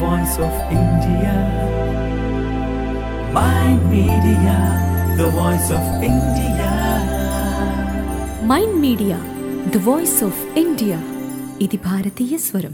voice of India. Mind Media, the voice of India. Mind Media the voice of India ఇది భారతీయ స్వరం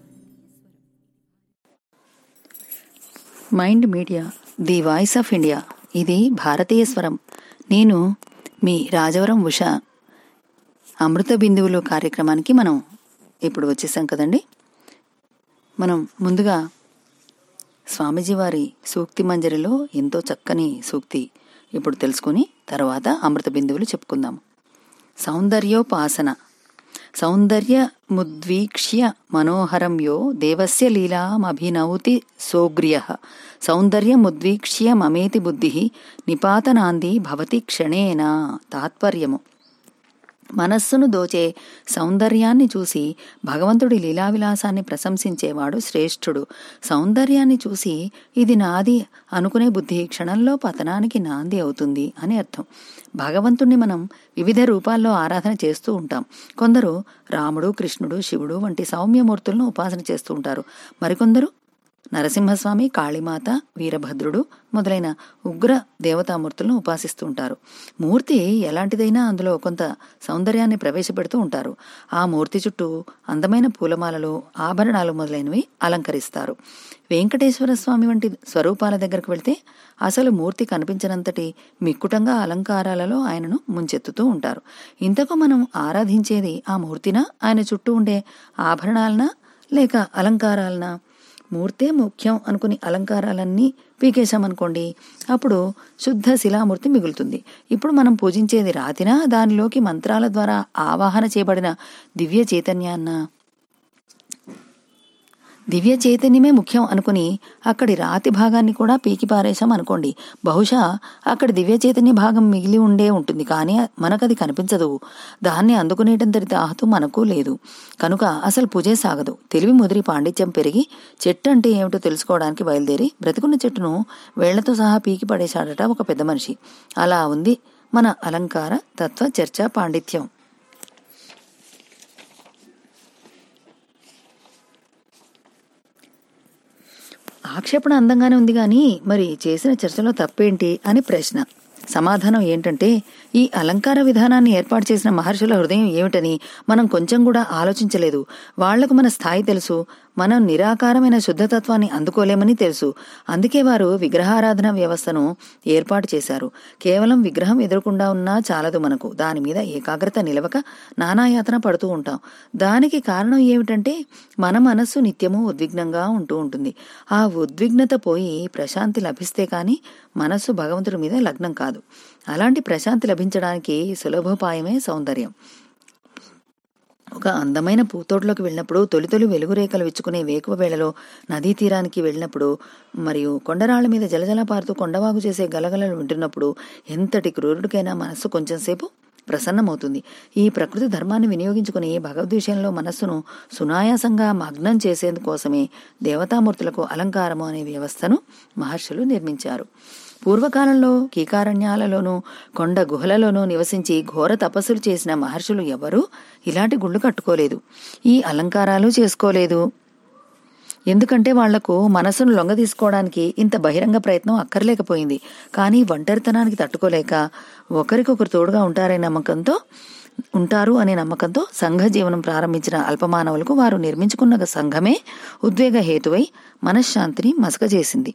Mind Media the voice of India ఇది భారతీయ స్వరం నేను మీ రాజవరం ఉష అమృత బిందువులు కార్యక్రమానికి మనం ఇప్పుడు వచ్చేసాం కదండి మనం ముందుగా స్వామీజీ వారి సూక్తి మంజరిలో ఎంతో చక్కని సూక్తి ఇప్పుడు తెలుసుకుని తర్వాత అమృత బిందువులు చెప్పుకుందాం సౌందర్యోపాసన సౌందర్య ముద్వీక్ష్య మనోహరం యో దేవస్య లీలామభినౌతి సోగ్ర్య సౌందర్యముద్వీక్ష్య మమేతి బుద్ధి నిపాతనాంది భవతి క్షణేన తాత్పర్యము మనస్సును దోచే సౌందర్యాన్ని చూసి భగవంతుడి లీలావిలాసాన్ని ప్రశంసించేవాడు శ్రేష్ఠుడు సౌందర్యాన్ని చూసి ఇది నాది అనుకునే బుద్ధి క్షణంలో పతనానికి నాంది అవుతుంది అని అర్థం భగవంతుణ్ణి మనం వివిధ రూపాల్లో ఆరాధన చేస్తూ ఉంటాం కొందరు రాముడు కృష్ణుడు శివుడు వంటి సౌమ్యమూర్తులను ఉపాసన చేస్తూ ఉంటారు మరికొందరు నరసింహస్వామి కాళీమాత వీరభద్రుడు మొదలైన ఉగ్ర దేవతామూర్తులను ఉపాసిస్తూ ఉంటారు మూర్తి ఎలాంటిదైనా అందులో కొంత సౌందర్యాన్ని ప్రవేశపెడుతూ ఉంటారు ఆ మూర్తి చుట్టూ అందమైన పూలమాలలు ఆభరణాలు మొదలైనవి అలంకరిస్తారు వెంకటేశ్వర స్వామి వంటి స్వరూపాల దగ్గరకు వెళ్తే అసలు మూర్తి కనిపించనంతటి మిక్కుటంగా అలంకారాలలో ఆయనను ముంచెత్తుతూ ఉంటారు ఇంతకు మనం ఆరాధించేది ఆ మూర్తినా ఆయన చుట్టూ ఉండే ఆభరణాలనా లేక అలంకారాలనా మూర్తే ముఖ్యం అనుకుని అలంకారాలన్నీ పీకేశామనుకోండి అప్పుడు శుద్ధ శిలామూర్తి మిగులుతుంది ఇప్పుడు మనం పూజించేది రాతినా దానిలోకి మంత్రాల ద్వారా ఆవాహన చేయబడిన దివ్య చైతన్యాన్న దివ్య చైతన్యమే ముఖ్యం అనుకుని అక్కడి రాతి భాగాన్ని కూడా పీకి పారేశాం అనుకోండి బహుశా అక్కడి దివ్య చైతన్య భాగం మిగిలి ఉండే ఉంటుంది కానీ మనకది కనిపించదు దాన్ని అందుకునేటంతటి దాహతూ మనకు లేదు కనుక అసలు పూజే సాగదు తెలివి ముదిరి పాండిత్యం పెరిగి చెట్టు అంటే ఏమిటో తెలుసుకోవడానికి బయలుదేరి బ్రతికున్న చెట్టును వేళ్లతో సహా పీకి పడేశాడట ఒక పెద్ద మనిషి అలా ఉంది మన అలంకార తత్వ చర్చ పాండిత్యం ఆక్షేపణ అందంగానే ఉంది కానీ మరి చేసిన చర్చలో తప్పేంటి అని ప్రశ్న సమాధానం ఏంటంటే ఈ అలంకార విధానాన్ని ఏర్పాటు చేసిన మహర్షుల హృదయం ఏమిటని మనం కొంచెం కూడా ఆలోచించలేదు వాళ్లకు మన స్థాయి తెలుసు మనం నిరాకారమైన శుద్ధతత్వాన్ని అందుకోలేమని తెలుసు అందుకే వారు విగ్రహారాధన వ్యవస్థను ఏర్పాటు చేశారు కేవలం విగ్రహం ఎదురకుండా ఉన్నా చాలదు మనకు దాని మీద ఏకాగ్రత నిలవక నానాయాతన పడుతూ ఉంటాం దానికి కారణం ఏమిటంటే మన మనస్సు నిత్యము ఉద్విగ్నంగా ఉంటూ ఉంటుంది ఆ ఉద్విగ్నత పోయి ప్రశాంతి లభిస్తే కాని మనస్సు భగవంతుడి మీద లగ్నం కాదు అలాంటి ప్రశాంతి లభించడానికి సులభోపాయమే సౌందర్యం ఒక అందమైన పూతోటలోకి వెళ్ళినప్పుడు తొలి తొలి వెలుగురేఖలు విచ్చుకునే వేకువ వేళలో నదీ తీరానికి వెళ్ళినప్పుడు మరియు కొండరాళ్ల మీద జలజల పారుతూ కొండవాగు చేసే గలగలలు వింటున్నప్పుడు ఎంతటి క్రూరుడికైనా మనస్సు కొంచెం సేపు ప్రసన్నమవుతుంది ఈ ప్రకృతి ధర్మాన్ని వినియోగించుకుని భగవద్విషయంలో మనస్సును సునాయాసంగా మగ్నం చేసేందుకోసమే దేవతామూర్తులకు అలంకారము అనే వ్యవస్థను మహర్షులు నిర్మించారు పూర్వకాలంలో కీకారణ్యాలలోనూ కొండ గుహలలోనూ నివసించి ఘోర తపస్సులు చేసిన మహర్షులు ఎవరూ ఇలాంటి గుళ్ళు కట్టుకోలేదు ఈ అలంకారాలు చేసుకోలేదు ఎందుకంటే వాళ్లకు మనసును లొంగ తీసుకోవడానికి ఇంత బహిరంగ ప్రయత్నం అక్కర్లేకపోయింది కానీ ఒంటరితనానికి తట్టుకోలేక ఒకరికొకరు తోడుగా ఉంటారనే నమ్మకంతో ఉంటారు అనే నమ్మకంతో సంఘ జీవనం ప్రారంభించిన అల్పమానవులకు వారు నిర్మించుకున్న సంఘమే ఉద్వేగ హేతువై మనశ్శాంతిని మసకజేసింది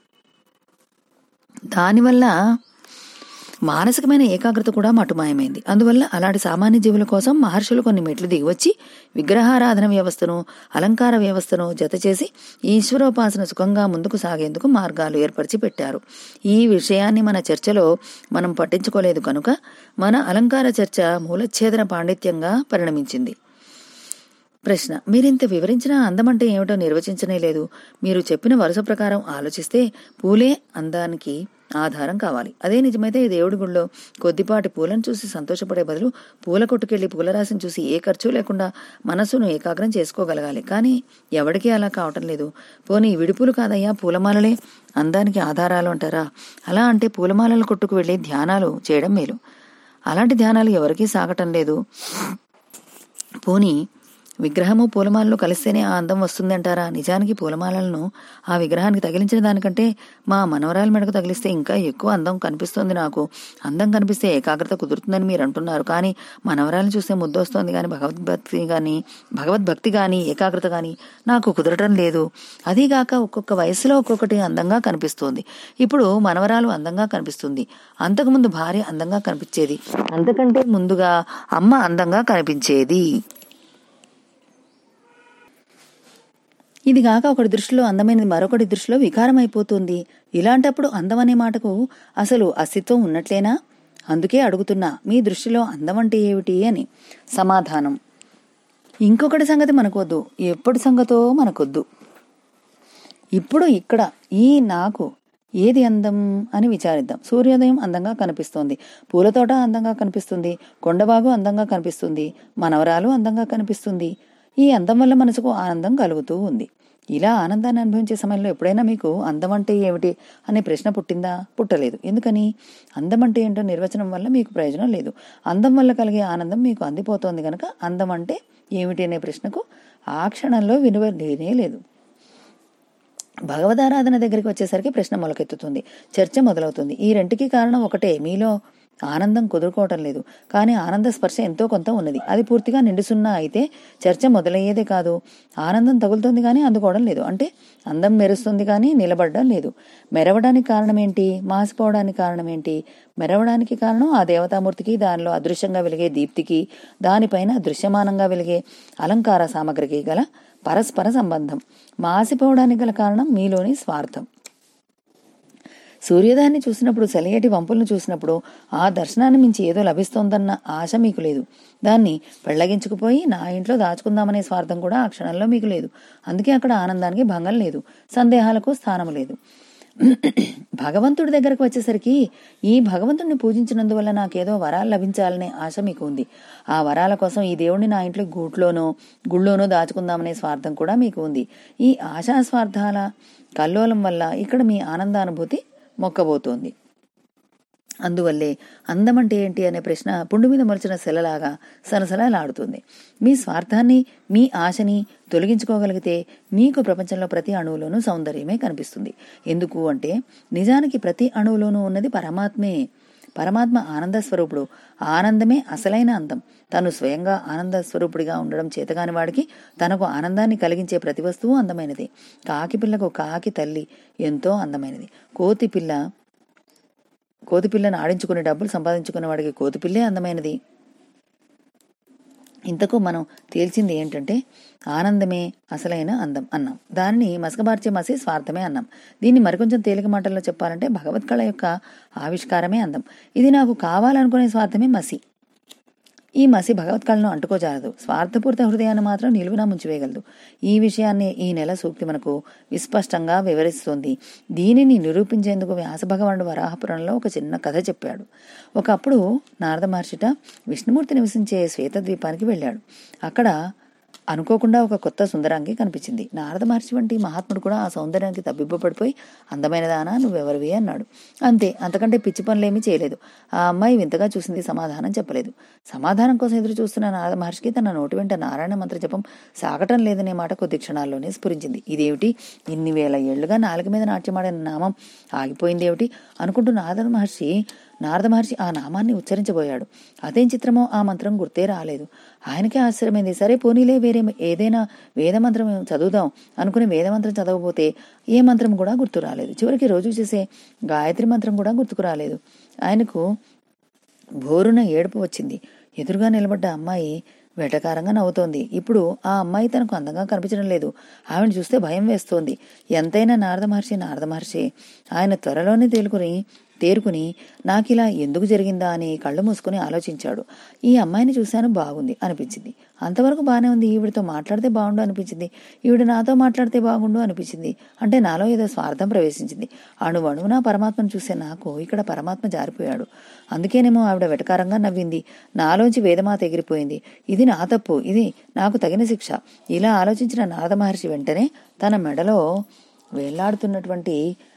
దానివల్ల మానసికమైన ఏకాగ్రత కూడా మటుమాయమైంది అందువల్ల అలాంటి సామాన్య జీవుల కోసం మహర్షులు కొన్ని మెట్లు దిగివచ్చి విగ్రహారాధన వ్యవస్థను అలంకార వ్యవస్థను జతచేసి ఈశ్వరోపాసన సుఖంగా ముందుకు సాగేందుకు మార్గాలు ఏర్పరిచి పెట్టారు ఈ విషయాన్ని మన చర్చలో మనం పట్టించుకోలేదు కనుక మన అలంకార చర్చ మూలఛేదన పాండిత్యంగా పరిణమించింది ప్రశ్న మీరింత వివరించిన అందమంటే ఏమిటో నిర్వచించనే లేదు మీరు చెప్పిన వరుస ప్రకారం ఆలోచిస్తే పూలే అందానికి ఆధారం కావాలి అదే నిజమైతే ఈ దేవుడి గుళ్ళో కొద్దిపాటి పూలను చూసి సంతోషపడే బదులు పూల కొట్టుకెళ్లి పూలరాశిని చూసి ఏ ఖర్చు లేకుండా మనసును ఏకాగ్రం చేసుకోగలగాలి కానీ ఎవడికి అలా కావటం లేదు పోనీ విడిపూలు కాదయ్యా పూలమాలలే అందానికి ఆధారాలు అంటారా అలా అంటే పూలమాలల కొట్టుకు వెళ్లి ధ్యానాలు చేయడం మేలు అలాంటి ధ్యానాలు ఎవరికీ సాగటం లేదు పోనీ విగ్రహము పూలమాలలో కలిస్తేనే ఆ అందం వస్తుంది అంటారా నిజానికి పూలమాలలను ఆ విగ్రహానికి తగిలించిన దానికంటే మా మనవరాల మెడకు తగిలిస్తే ఇంకా ఎక్కువ అందం కనిపిస్తుంది నాకు అందం కనిపిస్తే ఏకాగ్రత కుదురుతుందని మీరు అంటున్నారు కానీ మనవరాలను చూస్తే ముద్దొస్తోంది కానీ భగవద్భక్తి కానీ భగవద్భక్తి కానీ ఏకాగ్రత కానీ నాకు కుదరటం లేదు అదీగాక ఒక్కొక్క వయసులో ఒక్కొక్కటి అందంగా కనిపిస్తోంది ఇప్పుడు మనవరాలు అందంగా కనిపిస్తుంది అంతకుముందు భార్య అందంగా కనిపించేది అంతకంటే ముందుగా అమ్మ అందంగా కనిపించేది ఇది కాక ఒకటి దృష్టిలో అందమైనది మరొకటి దృష్టిలో వికారం అయిపోతుంది ఇలాంటప్పుడు అందం అనే మాటకు అసలు అస్తిత్వం ఉన్నట్లేనా అందుకే అడుగుతున్నా మీ దృష్టిలో అందం అంటే ఏమిటి అని సమాధానం ఇంకొకటి సంగతి మనకొద్దు ఎప్పుడు సంగతో మనకొద్దు ఇప్పుడు ఇక్కడ ఈ నాకు ఏది అందం అని విచారిద్దాం సూర్యోదయం అందంగా కనిపిస్తోంది పూలతోట అందంగా కనిపిస్తుంది కొండబాగు అందంగా కనిపిస్తుంది మనవరాలు అందంగా కనిపిస్తుంది ఈ అందం వల్ల మనసుకు ఆనందం కలుగుతూ ఉంది ఇలా ఆనందాన్ని అనుభవించే సమయంలో ఎప్పుడైనా మీకు అందం అంటే ఏమిటి అనే ప్రశ్న పుట్టిందా పుట్టలేదు ఎందుకని అందం అంటే ఏంటో నిర్వచనం వల్ల మీకు ప్రయోజనం లేదు అందం వల్ల కలిగే ఆనందం మీకు అందిపోతోంది కనుక అందం అంటే ఏమిటి అనే ప్రశ్నకు ఆ క్షణంలో విలువ లేనే లేదు భగవదారాధన దగ్గరికి వచ్చేసరికి ప్రశ్న మొలకెత్తుతుంది చర్చ మొదలవుతుంది ఈ రెంటికి కారణం ఒకటే మీలో ఆనందం కుదురుకోవటం లేదు కానీ ఆనంద స్పర్శ ఎంతో కొంత ఉన్నది అది పూర్తిగా నిండుసున్నా అయితే చర్చ మొదలయ్యేదే కాదు ఆనందం తగులుతుంది కానీ అందుకోవడం లేదు అంటే అందం మెరుస్తుంది కానీ నిలబడడం లేదు మెరవడానికి కారణం ఏంటి మాసిపోవడానికి కారణం ఏంటి మెరవడానికి కారణం ఆ దేవతామూర్తికి దానిలో అదృశ్యంగా వెలిగే దీప్తికి దానిపైన దృశ్యమానంగా వెలిగే అలంకార సామగ్రికి గల పరస్పర సంబంధం మాసిపోవడానికి గల కారణం మీలోని స్వార్థం సూర్యోదయాన్ని చూసినప్పుడు సెలయేటి వంపులను చూసినప్పుడు ఆ దర్శనాన్ని మించి ఏదో లభిస్తోందన్న ఆశ మీకు లేదు దాన్ని పెళ్లగించుకుపోయి నా ఇంట్లో దాచుకుందామనే స్వార్థం కూడా ఆ క్షణంలో మీకు లేదు అందుకే అక్కడ ఆనందానికి భంగం లేదు సందేహాలకు స్థానం లేదు భగవంతుడి దగ్గరకు వచ్చేసరికి ఈ భగవంతుడిని పూజించినందువల్ల నాకేదో వరాలు లభించాలనే ఆశ మీకు ఉంది ఆ వరాల కోసం ఈ దేవుడిని నా ఇంట్లో గూట్లోనో గుళ్ళోనో దాచుకుందామనే స్వార్థం కూడా మీకు ఉంది ఈ ఆశా స్వార్థాల కల్లోలం వల్ల ఇక్కడ మీ ఆనందానుభూతి మొక్కబోతోంది అందువల్లే అందం అంటే ఏంటి అనే ప్రశ్న పుండు మీద మొలిచిన సెలలాగా సలసలలాడుతుంది మీ స్వార్థాన్ని మీ ఆశని తొలగించుకోగలిగితే మీకు ప్రపంచంలో ప్రతి అణువులోనూ సౌందర్యమే కనిపిస్తుంది ఎందుకు అంటే నిజానికి ప్రతి అణువులోనూ ఉన్నది పరమాత్మే పరమాత్మ ఆనంద స్వరూపుడు ఆనందమే అసలైన అందం తను స్వయంగా ఆనంద స్వరూపుడిగా ఉండడం చేతగాని వాడికి తనకు ఆనందాన్ని కలిగించే ప్రతి వస్తువు అందమైనది కాకి పిల్లకు కాకి తల్లి ఎంతో అందమైనది కోతి పిల్ల కోతి పిల్లను ఆడించుకుని డబ్బులు సంపాదించుకున్న వాడికి కోతి పిల్లే అందమైనది ఇంతకు మనం తేల్చింది ఏంటంటే ఆనందమే అసలైన అందం అన్నాం దానిని మసకబార్చే మసి స్వార్థమే అన్నాం దీన్ని మరికొంచెం తేలిక మాటల్లో చెప్పాలంటే భగవత్కళ యొక్క ఆవిష్కారమే అందం ఇది నాకు కావాలనుకునే స్వార్థమే మసి ఈ మసి భగవత్కళను అంటుకోజాలదు స్వార్థపూరిత హృదయాన్ని మాత్రం నిలువునా ముంచివేయగలదు ఈ విషయాన్ని ఈ నెల సూక్తి మనకు విస్పష్టంగా వివరిస్తోంది దీనిని నిరూపించేందుకు వ్యాస భగవానుడు వరాహపురంలో ఒక చిన్న కథ చెప్పాడు ఒకప్పుడు నారద మహర్షిట విష్ణుమూర్తి నివసించే శ్వేతద్వీపానికి వెళ్ళాడు అక్కడ అనుకోకుండా ఒక కొత్త సుందరాంగి కనిపించింది నారద మహర్షి వంటి మహాత్ముడు కూడా ఆ సౌందర్యానికి తబ్బిబ్బపడిపోయి అందమైనదానా నువ్వెవరివి అన్నాడు అంతే అంతకంటే పిచ్చి పనులేమీ చేయలేదు ఆ అమ్మాయి వింతగా చూసింది సమాధానం చెప్పలేదు సమాధానం కోసం ఎదురు చూస్తున్న నారద మహర్షికి తన నోటి వెంట నారాయణ మంత్ర జపం సాగటం లేదనే మాట కొద్ది క్షణాల్లోనే స్ఫురించింది ఇదేమిటి ఇన్ని వేల ఏళ్లుగా నాలుగు మీద నాట్యమాడిన నామం ఆగిపోయిందేమిటి అనుకుంటూ నారద మహర్షి నారద మహర్షి ఆ నామాన్ని ఉచ్చరించబోయాడు అదేం చిత్రమో ఆ మంత్రం గుర్తే రాలేదు ఆయనకే ఆశ్చర్యమైంది సరే పోనీలే వేరే ఏదైనా వేదమంత్రం చదువుదాం అనుకుని వేదమంత్రం చదవబోతే ఏ మంత్రం కూడా గుర్తు రాలేదు చివరికి రోజు చేసే గాయత్రి మంత్రం కూడా గుర్తుకు రాలేదు ఆయనకు బోరున ఏడుపు వచ్చింది ఎదురుగా నిలబడ్డ అమ్మాయి వెటకారంగా నవ్వుతోంది ఇప్పుడు ఆ అమ్మాయి తనకు అందంగా కనిపించడం లేదు ఆవిడ చూస్తే భయం వేస్తోంది ఎంతైనా నారద మహర్షి నారద మహర్షి ఆయన త్వరలోనే తేలుకుని తేరుకుని నాకిలా ఎందుకు జరిగిందా అని కళ్ళు మూసుకుని ఆలోచించాడు ఈ అమ్మాయిని చూశాను బాగుంది అనిపించింది అంతవరకు బాగానే ఉంది ఈవిడితో మాట్లాడితే బాగుండు అనిపించింది ఈవిడ నాతో మాట్లాడితే బాగుండు అనిపించింది అంటే నాలో ఏదో స్వార్థం ప్రవేశించింది అణువణువునా పరమాత్మను చూసే నాకు ఇక్కడ పరమాత్మ జారిపోయాడు అందుకేనేమో ఆవిడ వెటకారంగా నవ్వింది నాలోంచి వేదమాత ఎగిరిపోయింది ఇది నా తప్పు ఇది నాకు తగిన శిక్ష ఇలా ఆలోచించిన నారద మహర్షి వెంటనే తన మెడలో వేళ్లాడుతున్నటువంటి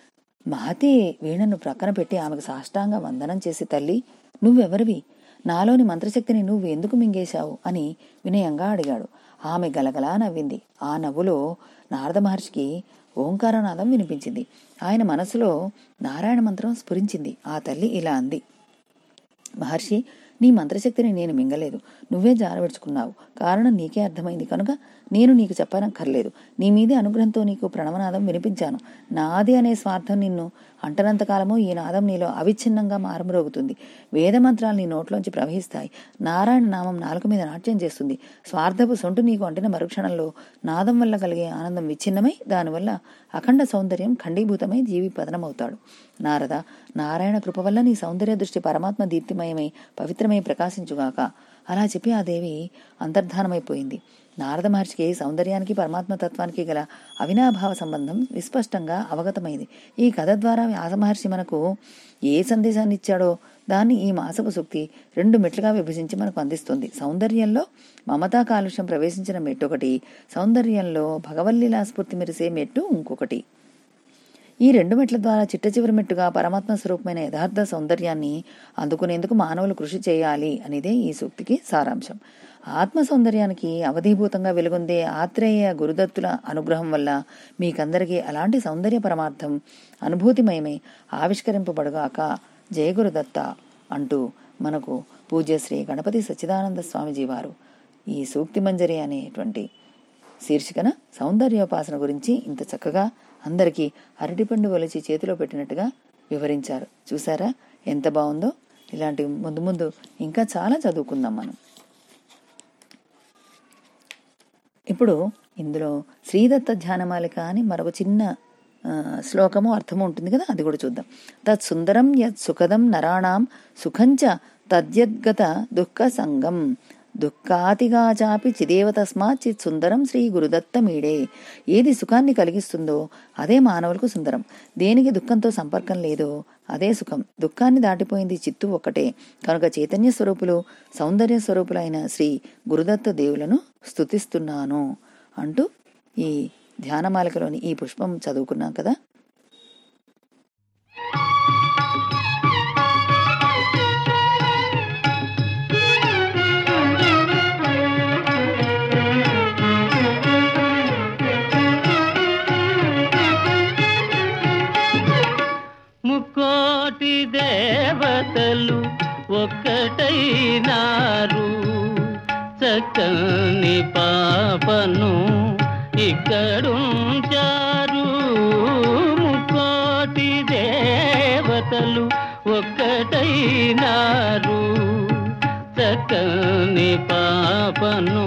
మహతి వీణను ప్రక్కన పెట్టి ఆమెకు సాష్టాంగ వందనం చేసి తల్లి నువ్వెవరివి నాలోని మంత్రశక్తిని నువ్వు ఎందుకు మింగేశావు అని వినయంగా అడిగాడు ఆమె గలగలా నవ్వింది ఆ నవ్వులో నారద మహర్షికి ఓంకారనాదం వినిపించింది ఆయన మనసులో నారాయణ మంత్రం స్ఫురించింది ఆ తల్లి ఇలా అంది మహర్షి నీ మంత్రశక్తిని నేను మింగలేదు నువ్వే జారవిడుచుకున్నావు కారణం నీకే అర్థమైంది కనుక నేను నీకు చెప్పనక్కర్లేదు నీ మీదే అనుగ్రహంతో నీకు ప్రణవనాదం వినిపించాను నాది అనే స్వార్థం నిన్ను అంటనంతకాలము ఈ నాదం నీలో అవిచ్ఛిన్నంగా మారుమ్రోగుతుంది వేద మంత్రాలు నీ నోట్లోంచి ప్రవహిస్తాయి నారాయణ నామం నాలుక మీద నాట్యం చేస్తుంది స్వార్థపు సొంటు నీకు అంటిన మరుక్షణంలో నాదం వల్ల కలిగే ఆనందం విచ్ఛిన్నమై దానివల్ల అఖండ సౌందర్యం ఖండీభూతమై జీవి పతనమవుతాడు నారద నారాయణ కృప వల్ల నీ సౌందర్య దృష్టి పరమాత్మ దీప్తిమయమై పవిత్రమై ప్రకాశించుగాక అలా చెప్పి ఆ దేవి అంతర్ధానమైపోయింది నారద మహర్షికి సౌందర్యానికి పరమాత్మ తత్వానికి గల అవినాభావ సంబంధం విస్పష్టంగా అవగతమైంది ఈ కథ ద్వారా వ్యాస మహర్షి మనకు ఏ సందేశాన్ని ఇచ్చాడో దాన్ని ఈ మాసపు సూక్తి రెండు మెట్లుగా విభజించి మనకు అందిస్తుంది సౌందర్యంలో మమతా కాలుష్యం ప్రవేశించిన మెట్టు ఒకటి సౌందర్యంలో భగవల్లీలా స్ఫూర్తి మెరిసే మెట్టు ఇంకొకటి ఈ రెండు మెట్ల ద్వారా చిట్ట చివరి మెట్టుగా పరమాత్మ స్వరూపమైన యథార్థ సౌందర్యాన్ని అందుకునేందుకు మానవులు కృషి చేయాలి అనేదే ఈ సూక్తికి సారాంశం ఆత్మ సౌందర్యానికి అవధీభూతంగా వెలుగొందే ఆత్రేయ గురుదత్తుల అనుగ్రహం వల్ల మీకందరికీ అలాంటి సౌందర్య పరమార్థం అనుభూతిమయమై ఆవిష్కరింపబడుగాక జయ గురుదత్త అంటూ మనకు పూజ్య శ్రీ గణపతి సచ్చిదానంద స్వామిజీ వారు ఈ సూక్తి మంజరి అనేటువంటి శీర్షికన సౌందర్యోపాసన గురించి ఇంత చక్కగా అందరికీ అరటిపండు ఒలిచి చేతిలో పెట్టినట్టుగా వివరించారు చూసారా ఎంత బాగుందో ఇలాంటి ముందు ముందు ఇంకా చాలా చదువుకుందాం మనం ఇప్పుడు ఇందులో శ్రీదత్త ధ్యానమాలిక అని మరొక చిన్న ఆ, శ్లోకము అర్థము ఉంటుంది కదా అది కూడా చూద్దాం తత్ సుందరం యత్ సుఖదం నరాణాం సుఖంచ తద్యద్గత దుఃఖ సంగం దుఃఖాతిగా చాపి చిదేవ తస్మాత్ చిత్ సుందరం శ్రీ గురుదత్త మీడే ఏది సుఖాన్ని కలిగిస్తుందో అదే మానవులకు సుందరం దేనికి దుఃఖంతో సంపర్కం లేదో అదే సుఖం దుఃఖాన్ని దాటిపోయింది చిత్తు ఒక్కటే కనుక చైతన్య స్వరూపులు సౌందర్య స్వరూపులైన శ్రీ గురుదత్త దేవులను స్తుతిస్తున్నాను అంటూ ఈ ధ్యానమాలికలోని ఈ పుష్పం చదువుకున్నాం కదా ముక్కోటి దేవతలు ఒక్కటైనారు చక్కని పాపను ఇక్కడుంచారు ముక్కోటి దేవతలు ఒక్కటైనారు చక్కని పాపను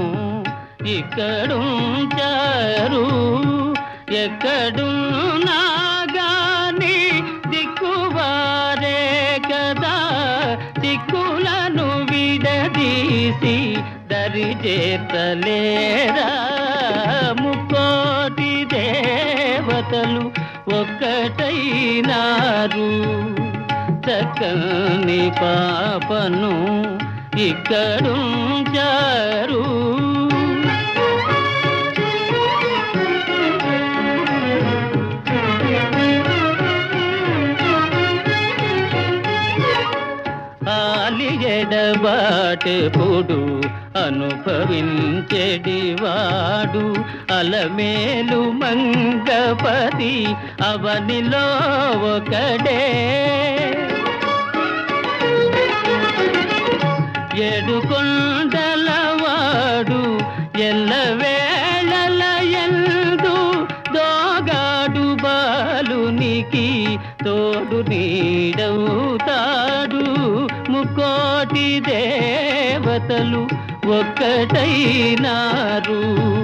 ఇక్కడుంచారు ఎక్కడున్నా గాని దిక్కువారే కదా దిక్కులను విడదీసి దరి చేతలేరా ముక్కోటి దేవతలు ఒక్కటైనారు చక్కని పాపను ఇక్కడుంచారు ఆలియడబాటెప్పుడు అనుభవించెడివాడు అలమేలు మంగపతి అవనిలో ఒకడే ఏడు కొండలవాడు ఎల్లవేళల ఎందు దోగాడు బాలునికి తోడు నీడవుతాడు ముక్కోటి దేవతలు ఒక్కటైనారు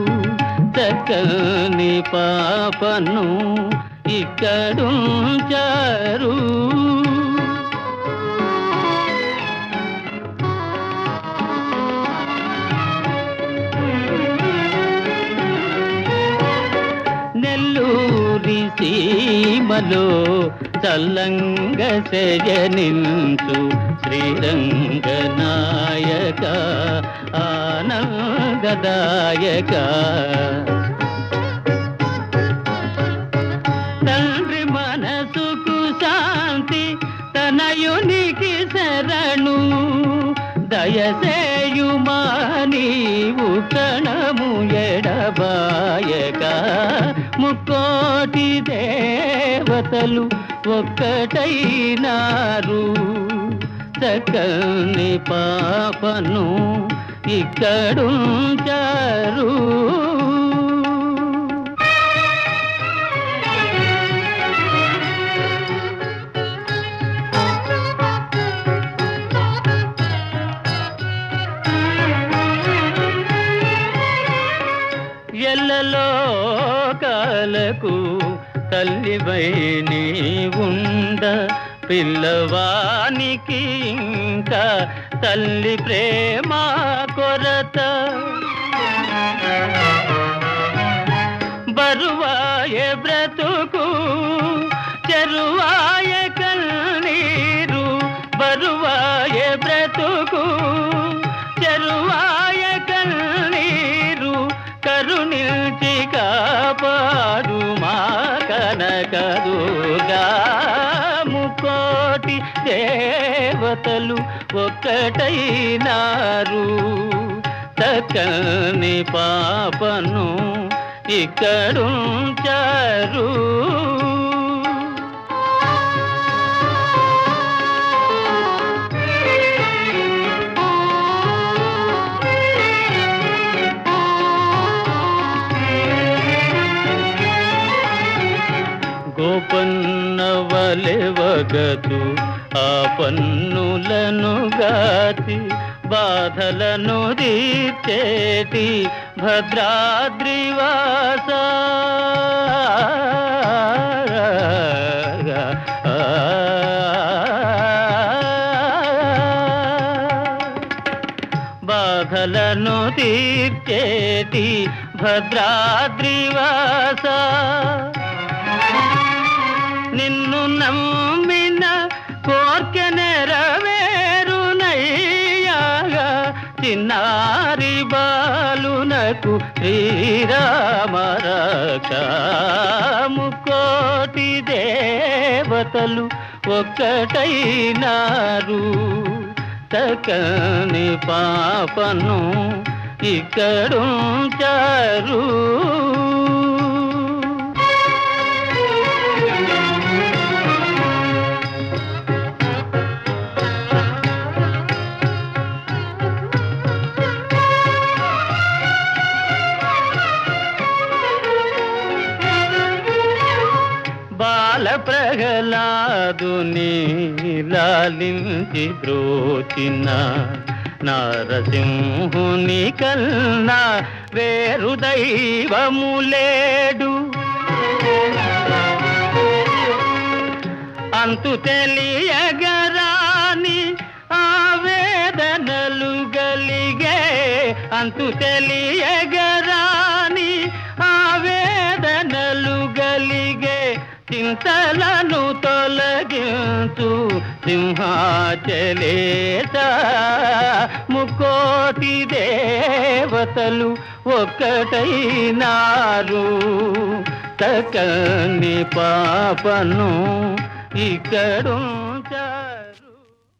చక్కని పాపను ఇక్కడుంచారు నెల్లూరి సీమలో చల్లంగ శయనించు శ్రీరంగనాయక ఆనందదాయక తండ్రి మనసుకు శాంతి తనయునికి శరణు దయసేయుమా నీవు కణము ఎడబాయక ముక్కోటి దేవతలు ఒక్కటైనారు చక్కని పాపను ఇక్కడుంచారు ఎల్లలో కాలకు తల్లివై నీ ఉండ పిల్లవానికి ఇంకా తల్లి ప్రేమ కొరత బరువాయ బ్రతుకు చెరువాయ కన్నీరు బరువాయ బ్రతుకు చెరువాయ కన్నీరు కరుణించి కాపాడు మా కనకదుగా ముకోటి దేవతలు ఒక్కటైనారు చక్కని పాపను ఇక్కడుంచారు గోపన్నవలెవగదు ఆ పన్నులను గాచి బాధలను తీర్చేటి భద్రాద్రివాస బాధలను తీర్చేటి భద్రాద్రివాస నిన్ను నమ్మిన కోర్కె నెరవేరునయ్యాగా చిన్నారి బాలునకు శ్రీరామరక్ష ముకోటి దేవతలు ఒక్కటైనారు చక్కని పాపను ఇక్కడుంచారు బాల ప్రహ్లాదుని లాలించి బ్రోచిన నారసింహుని కన్నా వేరు దైవము లేడు అంతు తెలియగరాని ఆవేదనలు గలిగే అంతు తెలియగరాని ఆవేదనలు గలిగే చింతలను తొలగించు సింహాచలేత ముకోటి దేవతలు ఒక్కటైనారు తకని పాపను ఇక్కడుంచారు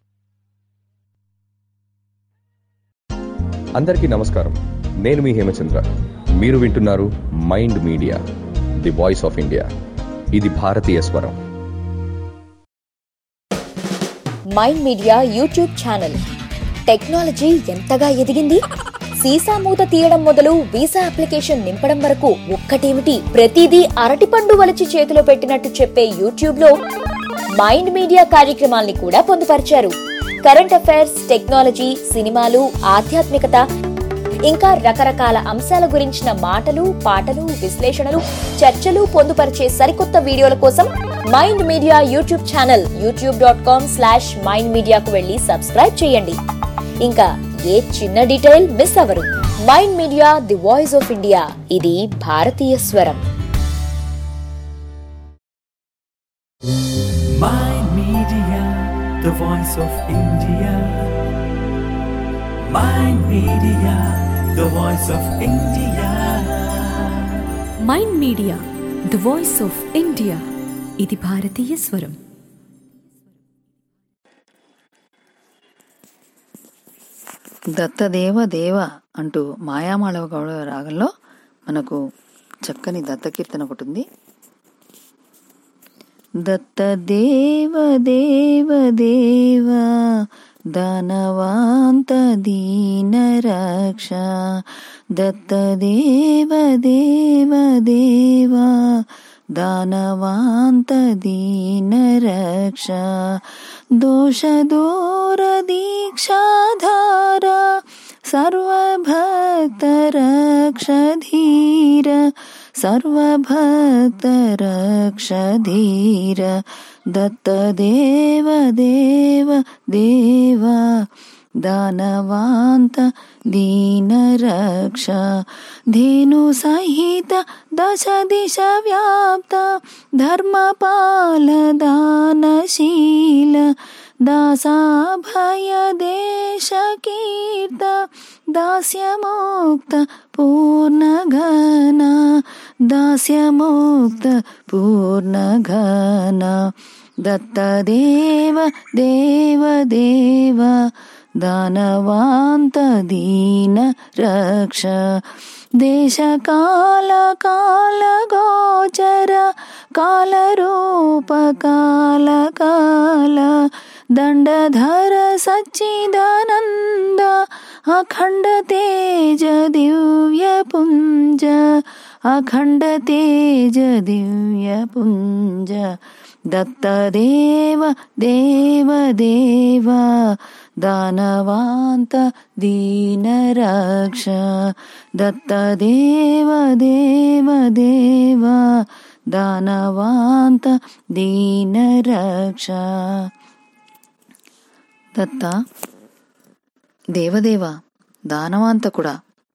అందరికీ నమస్కారం నేను మీ హేమచంద్ర మీరు వింటున్నారు Mind Media the voice of India ఇది భారతీయ స్వరం Mind Media YouTube channel technology ఎంతగా ఎదిగింది సీసా మూత తీయడం మొదలు వీసా అప్లికేషన్ నింపడం వరకు ఒక్కటేమిటి ప్రతిదీ అరటిపండు వలిచి చేతిలో పెట్టినట్టు చెప్పే యూట్యూబ్ లో మైండ్ మీడియా కార్యక్రమాల్ని కూడా పొందుపరిచారు కరెంట్ అఫైర్స్ టెక్నాలజీ సినిమాలు ఆధ్యాత్మికత ఇంకా రకరకాల అంశాల గురించిన మాటలు పాటలు విశ్లేషణలు చర్చలు పొందుపరిచే సరికొత్త వీడియోల కోసం Mind Media YouTube channel YouTube dot com slash mind మీడియాకు వెళ్ళి సబ్స్క్రైబ్ చేయండి ఇంకా ఏ చిన్న డీటెయిల్ మిస్ అవ్వరు Mind Media the voice of India ఇది భారతీయ స్వరం Mind Media, the voice of India. Mind Media, the voice of India. Mind Media the voice of India ఇది భారతీయ స్వరం దత్తదేవ దేవ అంటూ మాయామాళవ గౌడ రాగంలో మనకు చక్కని దత్తకీర్తన ఒకటి ఉంది దత్తదేవ దేవ దేవ దానవాంత దీన రక్ష దత్తదేవ దేవ దేవ దానవాంత దీన రక్ష దోష దూర దీక్షాధార సర్వభక్త రక్ష ధీర సర్వభక్త రక్ష ధీర దత్తదేవ దేవ దేవ దానవాంత దీన రక్ష ధేను సహిత దశ దిశ వ్యాప్త ధర్మపాల దానశీల దాసాభయ దేశ కీర్త దాస్యముక్త పూర్ణఘన దాస్యముక్త పూర్ణఘన దత్తదేవ దేవ దేవ దానవాంత దీన రక్ష దేశకాల కాల గోచర కాల రూప కాల కాల దండధర సచ్చిదానంద అఖండ తేజ దివ్య పుంజ అఖండ తేజ దివ్య పుంజ దత్తదేవ దేవ దేవ దానవాంత దీన రక్ష దత్తదేవ దేవ దేవ దానవాంత దీన రక్ష దత్త దేవదేవ దానవాంతకుడా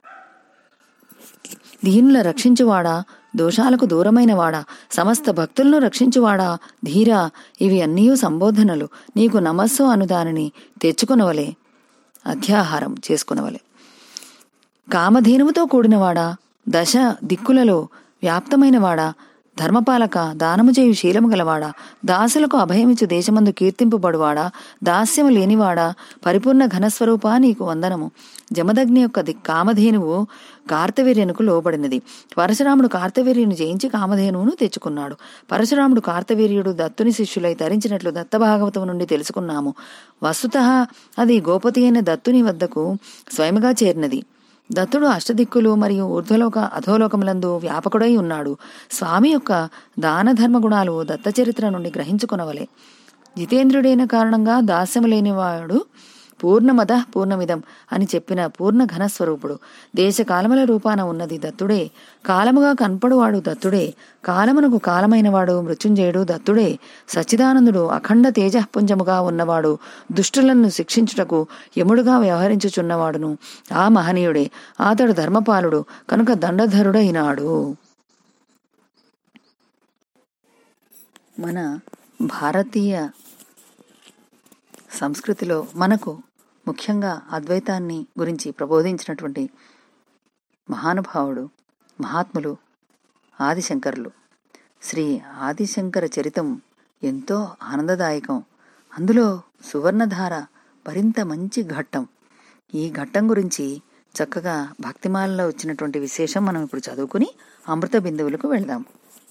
దీనుల రక్షించువాడా దోషాలకు దూరమైనవాడా సమస్త భక్తులను రక్షించువాడా ధీరా ఇవి అన్నీ సంబోధనలు నీకు నమస్సు అను దానిని తెచ్చుకునవలే అధ్యాహారం చేసుకునవలే కామధేనువుతో కూడినవాడా దశ దిక్కులలో వ్యాప్తమైనవాడా ధర్మపాలక దానము చేయు శీలము గలవాడా దాసులకు అభయమిచ్చు దేశమందు కీర్తింపబడువాడా దాస్యము లేనివాడా పరిపూర్ణ ఘనస్వరూపా నీకు వందనము జమదగ్ని యొక్క ది- కామధేనువు కార్తవీర్యనుకు లోబడినది పరశురాముడు కార్తవీర్యుని జయించి కామధేనువును తెచ్చుకున్నాడు పరశురాముడు కార్తవీర్యుడు దత్తుని శిష్యులై తరించినట్లు దత్త భాగవతం నుండి తెలుసుకున్నాము వస్తుత అది గోపతి అయిన దత్తుని వద్దకు స్వయముగా చేరినది దత్తుడు అష్టదిక్కులు మరియు ఊర్ధ్వలోక అధోలోకములందు వ్యాపకుడై ఉన్నాడు స్వామి యొక్క దాన ధర్మ గుణాలు దత్త చరిత్ర నుండి గ్రహించుకునవలే జితేంద్రుడైన కారణంగా దాస్యము లేనివాడు పూర్ణమద పూర్ణమిదం అని చెప్పిన పూర్ణ ఘనస్వరూపుడు దేశకాలముల రూపాన ఉన్నది దత్తుడే కాలముగా కనపడువాడు దత్తుడే కాలమునకు కాలమైనవాడు మృత్యుంజయుడు దత్తుడే సచ్చిదానందుడు అఖండ తేజపుంజముగా ఉన్నవాడు దుష్టులను శిక్షించుటకు యముడుగా వ్యవహరించుచున్నవాడును ఆ మహనీయుడే అతడు ధర్మపాలుడు కనుక దండధరుడైనాడు మన భారతీయ సంస్కృతిలో మనకు ముఖ్యంగా అద్వైతాన్ని గురించి ప్రబోధించినటువంటి మహానుభావుడు మహాత్ములు ఆదిశంకరులు శ్రీ ఆదిశంకర చరితం ఎంతో ఆనందదాయకం అందులో సువర్ణధార మరింత మంచి ఘట్టం ఈ ఘట్టం గురించి చక్కగా భక్తిమాలలో వచ్చినటువంటి విశేషం మనం ఇప్పుడు చదువుకుని అమృత బిందువులకు వెళ్దాం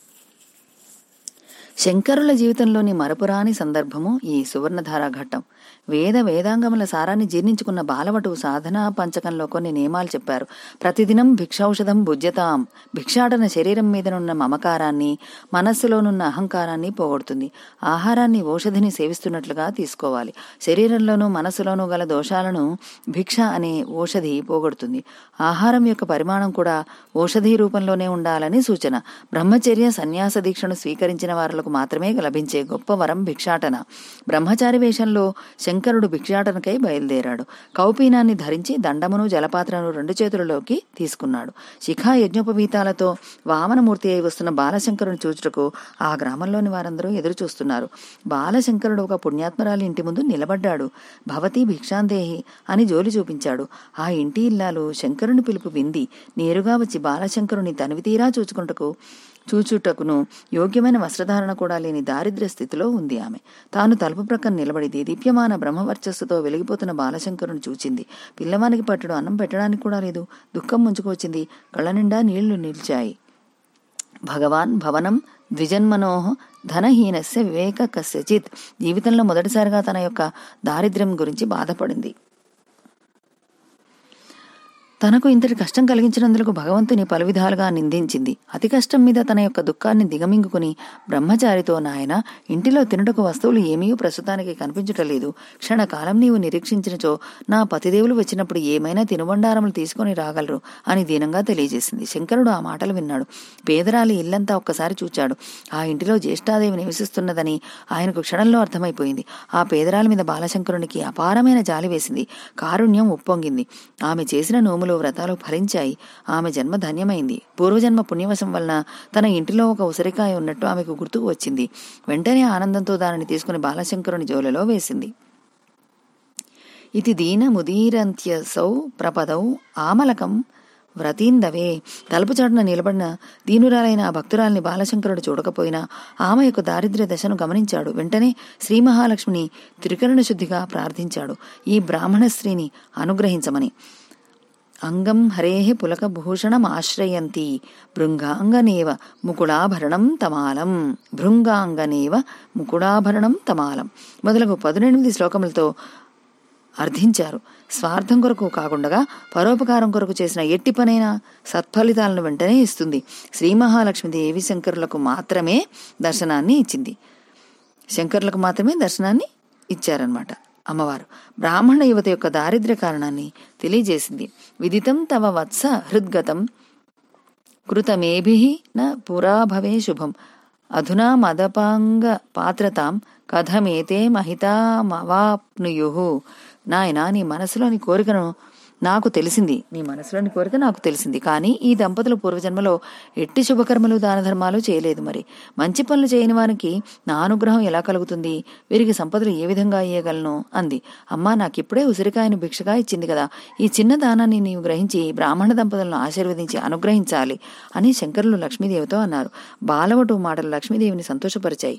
శంకరుల జీవితంలోని మరపురాని సందర్భము ఈ సువర్ణధార ఘట్టం వేద వేదాంగముల సారాన్ని జీర్ణించుకున్న బాలవటు సాధనా పంచకంలో కొన్ని నియమాలు చెప్పారు ప్రతిదినం భిక్షౌషధం భుజ్యతాం భిక్షాటన శరీరం మీదనున్న మమకారాన్ని మనస్సులోనున్న అహంకారాన్ని పోగొడుతుంది ఆహారాన్ని ఓషధిని సేవిస్తున్నట్లుగా తీసుకోవాలి శరీరంలోనూ మనస్సులోనూ గల దోషాలను భిక్ష అనే ఓషధి పోగొడుతుంది ఆహారం యొక్క పరిమాణం కూడా ఓషధి రూపంలోనే ఉండాలని సూచన బ్రహ్మచర్య సన్యాస దీక్షను స్వీకరించిన వారులకు మాత్రమే లభించే గొప్ప వరం భిక్షాటన బ్రహ్మచారి వేషంలో శంకరుడు భిక్షాటనకై బయలుదేరాడు కౌపీనాన్ని ధరించి దండమును జలపాత్రను రెండు చేతులలోకి తీసుకున్నాడు శిఖా యజ్ఞోపవీతాలతో వామనమూర్తి అయి వస్తున్న బాలశంకరుని చూచుటకు ఆ గ్రామంలోని వారందరూ ఎదురు చూస్తున్నారు బాలశంకరుడు ఒక పుణ్యాత్మరాలి ఇంటి ముందు నిలబడ్డాడు భవతి భిక్షాందేహి అని జోలి చూపించాడు ఆ ఇంటి ఇల్లాలు శంకరుని పిలుపు వింది నేరుగా వచ్చి బాలశంకరుని తనివి తీరా చూచుకుంటకు చూచుటకును యోగ్యమైన వస్త్రధారణ కూడా లేని దారిద్ర్య స్థితిలో ఉంది ఆమె తాను తలుపు ప్రక్కన నిలబడి దీప్యమాన బ్రహ్మవర్చస్సుతో వెలిగిపోతున్న బాలశంకరుని చూచింది పిల్లవానికి పట్టడు అన్నం పెట్టడానికి కూడా లేదు దుఃఖం ముంచుకొచ్చింది కళ్ళ నిండా నీళ్లు నిలిచాయి భగవాన్ భవనం ద్విజన్మనోహ ధనహీనస్య వివేక కస్యచిత్ జీవితంలో మొదటిసారిగా తన యొక్క దారిద్ర్యం గురించి బాధపడింది తనకు ఇంతటి కష్టం కలిగించినందుకు భగవంతుని పలు విధాలుగా నిందించింది అతి కష్టం మీద తన యొక్క దుఃఖాన్ని దిగమింగుకుని బ్రహ్మచారితో నాయన ఇంటిలో తినుటకు వస్తువులు ఏమీ ప్రస్తుతానికి కనిపించటలేదు క్షణకాలం నీవు నిరీక్షించినచో నా పతిదేవులు వచ్చినప్పుడు ఏమైనా తినుబండారములు తీసుకొని రాగలరు అని దీనంగా తెలియజేసింది శంకరుడు ఆ మాటలు విన్నాడు పేదరాలి ఇల్లంతా ఒక్కసారి చూచాడు ఆ ఇంటిలో జ్యేష్ఠాదేవి నివసిస్తున్నదని ఆయనకు క్షణంలో అర్థమైపోయింది ఆ పేదరాల మీద బాలశంకరునికి అపారమైన జాలి వేసింది కారుణ్యం ఉప్పొంగింది ఆమె చేసిన నోములు వ్రతాలు ఫలించాయి ఆమె జన్మ ధన్యమైంది పూర్వజన్మ పుణ్యవశం వలన తన ఇంటిలో ఒక ఉసిరికాయ ఉన్నట్టు ఆమెకు గుర్తుకు వచ్చింది వెంటనే ఆనందంతో దానిని తీసుకుని బాలశంకరుని జోలలో వేసింది ఇది దీన ముదీరంత్యసౌ ప్రపదౌ ఆమలకం వ్రతీందవే తలుపు చాటున నిలబడిన దీనురాలైన ఆ భక్తురాల్ని బాలశంకరుడు చూడకపోయినా ఆమె యొక్క దారిద్ర్య దశను గమనించాడు వెంటనే శ్రీ మహాలక్ష్మిని త్రికరణ శుద్ధిగా ప్రార్థించాడు ఈ బ్రాహ్మణ స్త్రీని అనుగ్రహించమని అంగం హరేః పులకభూషణమాశ్రయంతి భృంగాంగనేవ ముకుడాభరణం తమాలం భృంగాంగనేవ ముకుడాభరణం తమాలం మొదలగు పదునెనిమిది శ్లోకములతో అర్థించారు స్వార్థం కొరకు కాకుండా పరోపకారం కొరకు చేసిన ఎట్టి పనైనా సత్ఫలితాలను వెంటనే ఇస్తుంది శ్రీ మహాలక్ష్మీదేవి శంకరులకు మాత్రమే దర్శనాన్ని ఇచ్చింది శంకరులకు మాత్రమే దర్శనాన్ని ఇచ్చారనమాట అమ్మవారు బ్రాహ్మణ యువత యొక్క దారిద్ర్య కారణాన్ని తెలియజేసింది విదితం తవ వత్స హృద్గతం కృతమేభి న పురా భవే శుభం అధునా మదపాంగ పాత్రతాం కథమేతే మహితామవాప్నుయు నాయనా నీ మనసులోని కోరికను నాకు తెలిసింది నీ మనసులోని కోరిక నాకు తెలిసింది కానీ ఈ దంపతులు పూర్వజన్మలో ఎట్టి శుభకర్మలు దాన ధర్మాలు చేయలేదు మరి మంచి పనులు చేయని వారికి నా అనుగ్రహం ఎలా కలుగుతుంది వీరికి సంపదలు ఏ విధంగా ఇయ్యగలను అంది అమ్మా నాకిప్పుడే ఉసిరికాయను భిక్షగా ఇచ్చింది కదా ఈ చిన్న దానాన్ని నీవు గ్రహించి బ్రాహ్మణ దంపతులను ఆశీర్వదించి అనుగ్రహించాలి అని శంకరులు లక్ష్మీదేవితో అన్నారు బాలవటు మాటలు లక్ష్మీదేవిని సంతోషపరిచాయి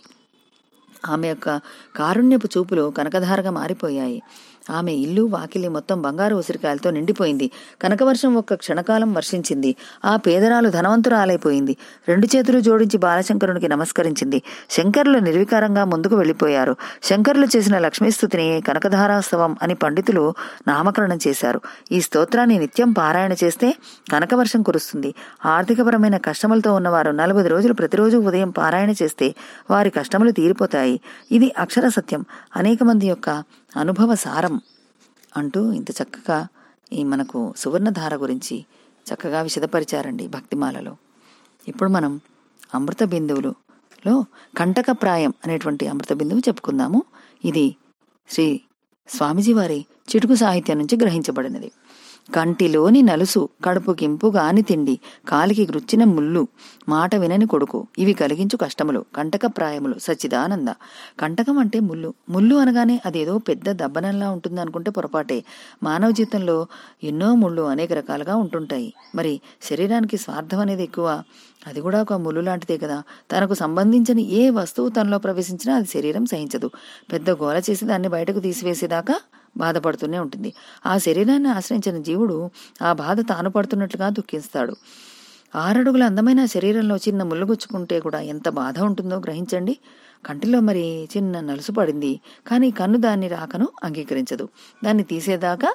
ఆమె యొక్క కారుణ్యపు చూపులు కనకధారగా మారిపోయాయి ఆమె ఇల్లు వాకిలి మొత్తం బంగారు ఉసిరికాయలతో నిండిపోయింది కనకవర్షం ఒక్క క్షణకాలం వర్షించింది ఆ పేదరాలు ధనవంతురాలైపోయింది రెండు చేతులు జోడించి బాలశంకరునికి నమస్కరించింది శంకరులు నిర్వికారంగా ముందుకు వెళ్లిపోయారు శంకరులు చేసిన లక్ష్మీస్తుతిని కనకధారాస్తవం అని పండితులు నామకరణం చేశారు ఈ స్తోత్రాన్ని నిత్యం పారాయణ చేస్తే కనకవర్షం కురుస్తుంది ఆర్థికపరమైన కష్టములతో ఉన్నవారు నలభై రోజులు ప్రతిరోజు ఉదయం పారాయణ చేస్తే వారి కష్టములు తీరిపోతాయి ఇది అక్షర సత్యం అనేక మంది యొక్క అనుభవ సారం అంటూ ఇంత చక్కగా ఈ మనకు సువర్ణధార గురించి చక్కగా విశదపరిచారండి భక్తిమాలలో ఇప్పుడు మనం అమృత బిందువులులో కంటకప్రాయం అనేటువంటి అమృత బిందువు చెప్పుకుందాము ఇది శ్రీ స్వామిజీ వారి చిటుకు సాహిత్యం నుంచి గ్రహించబడినది కంటిలోని నలుసు కడుపుకింపు గాని తిండి కాలికి గృచ్చిన ముళ్ళు మాట వినని కొడుకు ఇవి కలిగించు కష్టములు కంటకప్రాయములు సచ్చిదానంద కంటకం అంటే ముళ్ళు ముళ్ళు అనగానే అదేదో పెద్ద దబ్బనంలా ఉంటుంది అనుకుంటే పొరపాటే మానవ జీవితంలో ఎన్నో ముళ్ళు అనేక రకాలుగా ఉంటుంటాయి మరి శరీరానికి స్వార్థం అనేది ఎక్కువ అది కూడా ఒక ముళ్ళు లాంటిదే కదా తనకు సంబంధించిన ఏ వస్తువు తనలో ప్రవేశించినా అది శరీరం సహించదు పెద్ద గోల చేసి దాన్ని బయటకు తీసివేసేదాకా బాధపడుతూనే ఉంటుంది ఆ శరీరాన్ని ఆశ్రయించిన జీవుడు ఆ బాధ తాను పడుతున్నట్లుగా దుఃఖిస్తాడు ఆరడుగుల అందమైన శరీరంలో చిన్న ముళ్ళుగుచ్చుకుంటే కూడా ఎంత బాధ ఉంటుందో గ్రహించండి కంటిలో మరి చిన్న నలుసు పడింది కానీ కన్ను దాన్ని రాకను అంగీకరించదు దాన్ని తీసేదాకా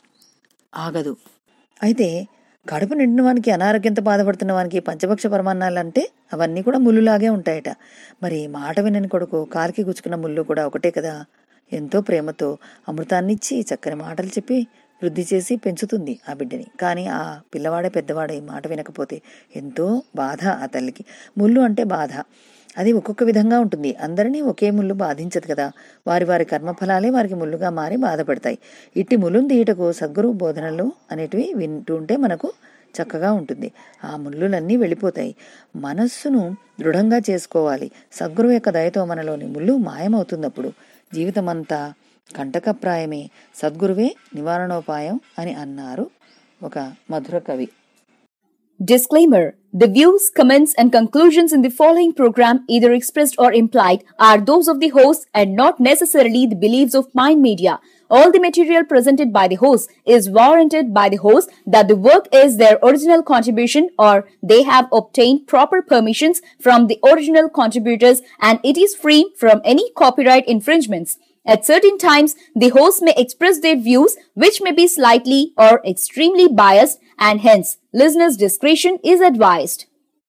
ఆగదు అయితే కడుపు నిండిన వానికి అనారోగ్యంతో బాధపడుతున్న వానికి పంచభక్ష పరమాన్నాలు అంటే అవన్నీ కూడా ముళ్ళులాగే ఉంటాయట మరి మాట వినని కొడుకు కాలికి గుచ్చుకున్న ముళ్ళు కూడా ఒకటే కదా ఎంతో ప్రేమతో అమృతాన్నిచ్చి చక్కని మాటలు చెప్పి వృద్ధి చేసి పెంచుతుంది ఆ బిడ్డని కానీ ఆ పిల్లవాడే పెద్దవాడే మాట వినకపోతే ఎంతో బాధ ఆ తల్లికి ముళ్ళు అంటే బాధ అది ఒక్కొక్క విధంగా ఉంటుంది అందరినీ ఒకే ముళ్ళు బాధించదు కదా వారి వారి కర్మఫలాలే వారికి ముళ్ళుగా మారి బాధపడతాయి ఇట్టి ముళ్ళును తీయటకు సద్గురు బోధనలు అనేటివి వింటుంటే మనకు చక్కగా ఉంటుంది ఆ ముళ్ళులన్నీ వెళ్ళిపోతాయి మనస్సును దృఢంగా చేసుకోవాలి సద్గురువు యొక్క దయతో మనలోని ముళ్ళు మాయమవుతున్నప్పుడు జీవితమంతా కంటకప్రాయమే సద్గురువే నివారణోపాయం అని అన్నారు ఒక మధుర కవి Disclaimer The views, comments, and conclusions in the following program, either expressed or implied, are those of the host and not necessarily the beliefs of Mind Media. All the material presented by the host is warranted by the host that the work is their original contribution or they have obtained proper permissions from the original contributors and it is free from any copyright infringements. At certain times, the host may express their views which may be slightly or extremely biased and hence listeners' discretion is advised.